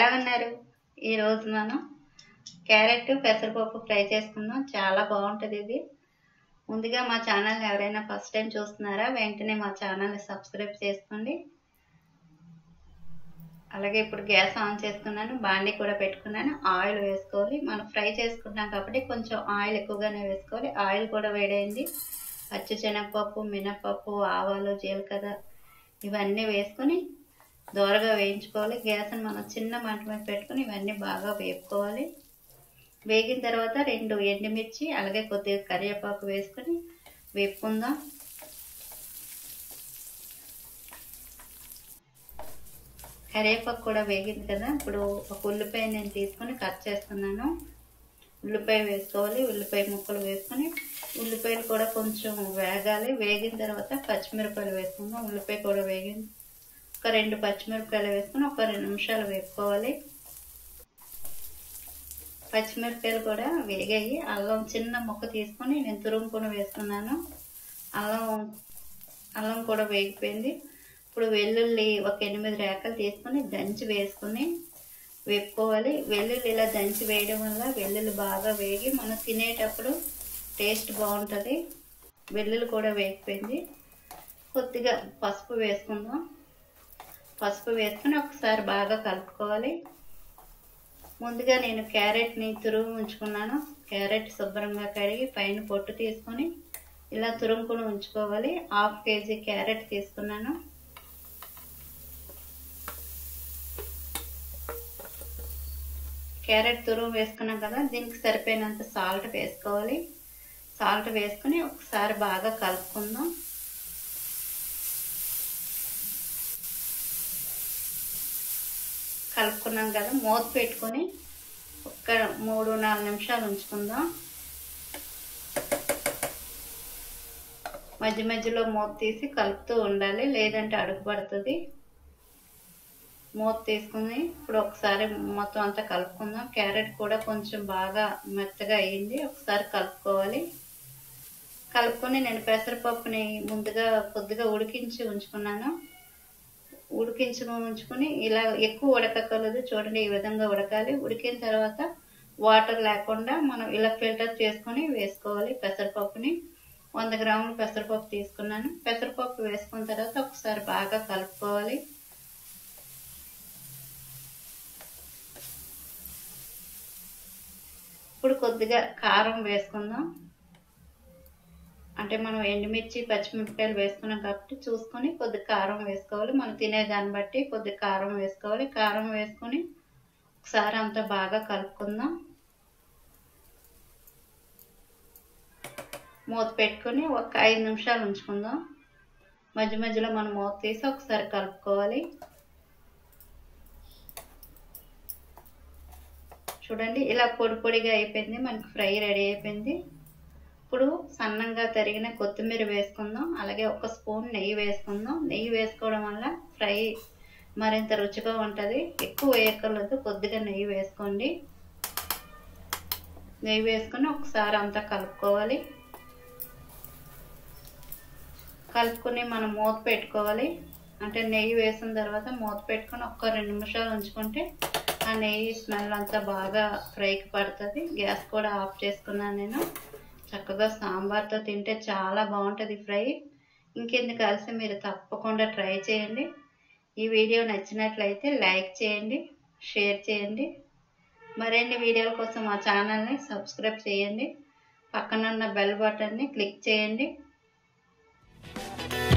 ఎలా ఉన్నారు ఈరోజు మనం క్యారెట్ పెసరపప్పు ఫ్రై చేసుకుందాం చాలా బాగుంటుంది ఇది ముందుగా మా ఛానల్ని ఎవరైనా ఫస్ట్ టైం చూస్తున్నారా వెంటనే మా ఛానల్ని సబ్స్క్రైబ్ చేసుకోండి అలాగే ఇప్పుడు గ్యాస్ ఆన్ చేసుకున్నాను బాండీ కూడా పెట్టుకున్నాను ఆయిల్ వేసుకోవాలి మనం ఫ్రై చేసుకుంటాం కాబట్టి కొంచెం ఆయిల్ ఎక్కువగానే వేసుకోవాలి ఆయిల్ కూడా వేడైంది పచ్చి శనగపప్పు మినపప్పు ఆవాలు జీలకర్ర ఇవన్నీ వేసుకొని దోరగా వేయించుకోవాలి గ్యాస్ని మనం చిన్న మంట మీద పెట్టుకొని ఇవన్నీ బాగా వేపుకోవాలి వేగిన తర్వాత రెండు ఎండుమిర్చి అలాగే కొద్దిగా కరివేపాకు వేసుకొని వేపుకుందాం కరివేపాకు కూడా వేగింది కదా ఇప్పుడు ఒక ఉల్లిపాయ నేను తీసుకొని కట్ చేస్తున్నాను ఉల్లిపాయ వేసుకోవాలి ఉల్లిపాయ ముక్కలు వేసుకొని ఉల్లిపాయలు కూడా కొంచెం వేగాలి వేగిన తర్వాత పచ్చిమిరపకాయలు వేసుకుందాం ఉల్లిపాయ కూడా వేగింది ఒక రెండు పచ్చిమిరపకాయలు వేసుకొని ఒక రెండు నిమిషాలు వేపుకోవాలి పచ్చిమిరపకాయలు కూడా వేగాయి అల్లం చిన్న ముక్క తీసుకొని నేను తురుముకొని వేసుకున్నాను అల్లం అల్లం కూడా వేగిపోయింది ఇప్పుడు వెల్లుల్లి ఒక ఎనిమిది రేకలు తీసుకొని దంచి వేసుకొని వేపుకోవాలి వెల్లుల్లి ఇలా దంచి వేయడం వల్ల వెల్లుల్లి బాగా వేగి మనం తినేటప్పుడు టేస్ట్ బాగుంటుంది వెల్లుల్లి కూడా వేగిపోయింది కొద్దిగా పసుపు వేసుకుందాం పసుపు వేసుకొని ఒకసారి బాగా కలుపుకోవాలి ముందుగా నేను క్యారెట్ని తురుము ఉంచుకున్నాను క్యారెట్ శుభ్రంగా కడిగి పైన పొట్టు తీసుకొని ఇలా తురుముకొని ఉంచుకోవాలి హాఫ్ కేజీ క్యారెట్ తీసుకున్నాను క్యారెట్ తురుము వేసుకున్నాం కదా దీనికి సరిపోయినంత సాల్ట్ వేసుకోవాలి సాల్ట్ వేసుకొని ఒకసారి బాగా కలుపుకుందాం కలుపుకున్నాం కదా మూత పెట్టుకొని ఒక్క మూడు నాలుగు నిమిషాలు ఉంచుకుందాం మధ్య మధ్యలో మూత తీసి కలుపుతూ ఉండాలి లేదంటే అడుగు పడుతుంది మూత తీసుకుని ఇప్పుడు ఒకసారి మొత్తం అంతా కలుపుకుందాం క్యారెట్ కూడా కొంచెం బాగా మెత్తగా అయ్యింది ఒకసారి కలుపుకోవాలి కలుపుకొని నేను పెసరపప్పుని ముందుగా కొద్దిగా ఉడికించి ఉంచుకున్నాను ఉడికించుకొని ఉంచుకొని ఇలా ఎక్కువ ఉడకకూడదు చూడండి ఈ విధంగా ఉడకాలి ఉడికిన తర్వాత వాటర్ లేకుండా మనం ఇలా ఫిల్టర్ చేసుకొని వేసుకోవాలి పెసరపప్పుని వంద గ్రాములు పెసరపప్పు తీసుకున్నాను పెసరపప్పు వేసుకున్న తర్వాత ఒకసారి బాగా కలుపుకోవాలి ఇప్పుడు కొద్దిగా కారం వేసుకుందాం అంటే మనం ఎండుమిర్చి పచ్చిమిరపకాయలు వేసుకున్నాం కాబట్టి చూసుకొని కొద్దిగా కారం వేసుకోవాలి మనం తినేదాన్ని బట్టి కొద్దిగా కారం వేసుకోవాలి కారం వేసుకొని ఒకసారి అంతా బాగా కలుపుకుందాం మూత పెట్టుకొని ఒక ఐదు నిమిషాలు ఉంచుకుందాం మధ్య మధ్యలో మనం మూత తీసి ఒకసారి కలుపుకోవాలి చూడండి ఇలా పొడి పొడిగా అయిపోయింది మనకి ఫ్రై రెడీ అయిపోయింది ఇప్పుడు సన్నంగా తరిగిన కొత్తిమీర వేసుకుందాం అలాగే ఒక స్పూన్ నెయ్యి వేసుకుందాం నెయ్యి వేసుకోవడం వల్ల ఫ్రై మరింత రుచిగా ఉంటుంది ఎక్కువ వేయక్కర్లేదు కొద్దిగా నెయ్యి వేసుకోండి నెయ్యి వేసుకొని ఒకసారి అంతా కలుపుకోవాలి కలుపుకొని మనం మూత పెట్టుకోవాలి అంటే నెయ్యి వేసిన తర్వాత మూత పెట్టుకొని ఒక్క రెండు నిమిషాలు ఉంచుకుంటే ఆ నెయ్యి స్మెల్ అంతా బాగా ఫ్రైకి పడుతుంది గ్యాస్ కూడా ఆఫ్ చేసుకున్నాను నేను చక్కగా సాంబార్తో తింటే చాలా బాగుంటుంది ఫ్రై ఇంకెందుకు కలిసి మీరు తప్పకుండా ట్రై చేయండి ఈ వీడియో నచ్చినట్లయితే లైక్ చేయండి షేర్ చేయండి మరిన్ని వీడియోల కోసం మా ఛానల్ని సబ్స్క్రైబ్ చేయండి పక్కనున్న బెల్ బటన్ని క్లిక్ చేయండి